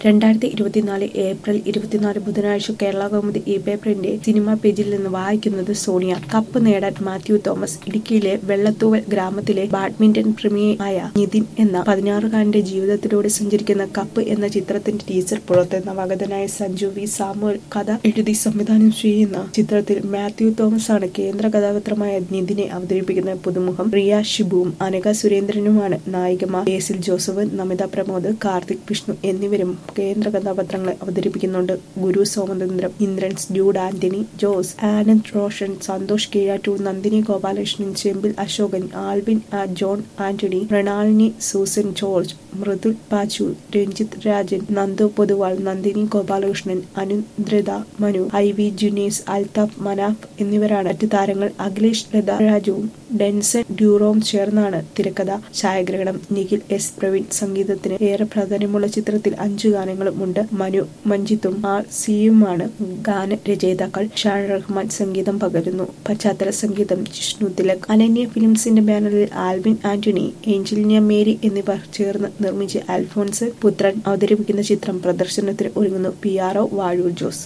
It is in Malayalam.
രണ്ടായിരത്തി ഇരുപത്തിനാല് ഏപ്രിൽ ഇരുപത്തിനാല് ബുധനാഴ്ച കേരള കൗമുദി ഈ പേപ്പറിന്റെ സിനിമാ പേജിൽ നിന്ന് വായിക്കുന്നത് സോണിയ കപ്പ് നേടാൻ മാത്യു തോമസ് ഇടുക്കിയിലെ വെള്ളത്തൂവൽ ഗ്രാമത്തിലെ ബാഡ്മിന്റൺ പ്രേമിയായ നിതിൻ എന്ന പതിനാറുകാരന്റെ ജീവിതത്തിലൂടെ സഞ്ചരിക്കുന്ന കപ്പ് എന്ന ചിത്രത്തിന്റെ ടീസർ പുറത്ത് നവാഗതനായ സഞ്ജു വി സാമുവൽ കഥ എഴുതി സംവിധാനം ചെയ്യുന്ന ചിത്രത്തിൽ മാത്യു തോമസ് ആണ് കേന്ദ്ര കഥാപാത്രമായ നിതിനെ അവതരിപ്പിക്കുന്ന പുതുമുഖം റിയ ഷിബുവും അനഘ സുരേന്ദ്രനുമാണ് നായികമാർ ബേസിൽ ജോസഫ് നമിത പ്രമോദ് കാർത്തിക് വിഷ്ണു എന്നിവരും കേന്ദ്ര കഥാപാത്രങ്ങളെ അവതരിപ്പിക്കുന്നുണ്ട് Guru Somathanthram Indrans Dude Antony Jose Anand Roshan Santhosh Keezhattoor Nandini Gopalakrishnan Chembil Ashokan Alvin ആ John Antony Mrinalini Susan George Mridul Pachu Ranjith Rajan Nandu Pothuval Nandini Gopalakrishnan Anudritha Manu I V Junees Althaf Manaf എന്നിവരാണ് മറ്റ് താരങ്ങൾ അഖിലേഷ് ലത രാജുവും ഡെൻസൺ ഡ്യൂറോം ചേർന്നാണ് തിരക്കഥ ഛായാഗ്രഹണം നിഖിൽ എസ് പ്രവീൺ സംഗീതത്തിന് ഏറെ പ്രാധാന്യമുള്ള ചിത്രത്തിൽ അഞ്ചു ഗാനങ്ങളും ഉണ്ട് മനു മഞ്ജിത്തും ആർ സിയുമാണ് ഗാന രചയിതാക്കൾ ഷാൻ റഹ്മാൻ സംഗീതം പകരുന്നു പശ്ചാത്തല സംഗീതം ജിഷ്ണു തിലക് അനന്യ ഫിലിംസിന്റെ ബാനറിൽ ആൽവിൻ ആന്റണി ഏഞ്ചലിനിയ മേരി എന്നിവർ ചേർന്ന് നിർമ്മിച്ച അൽഫോൺസ് പുത്രൻ അവതരിപ്പിക്കുന്ന ചിത്രം പ്രദർശനത്തിന് ഒരുങ്ങുന്നു P R O Vazhoor Jose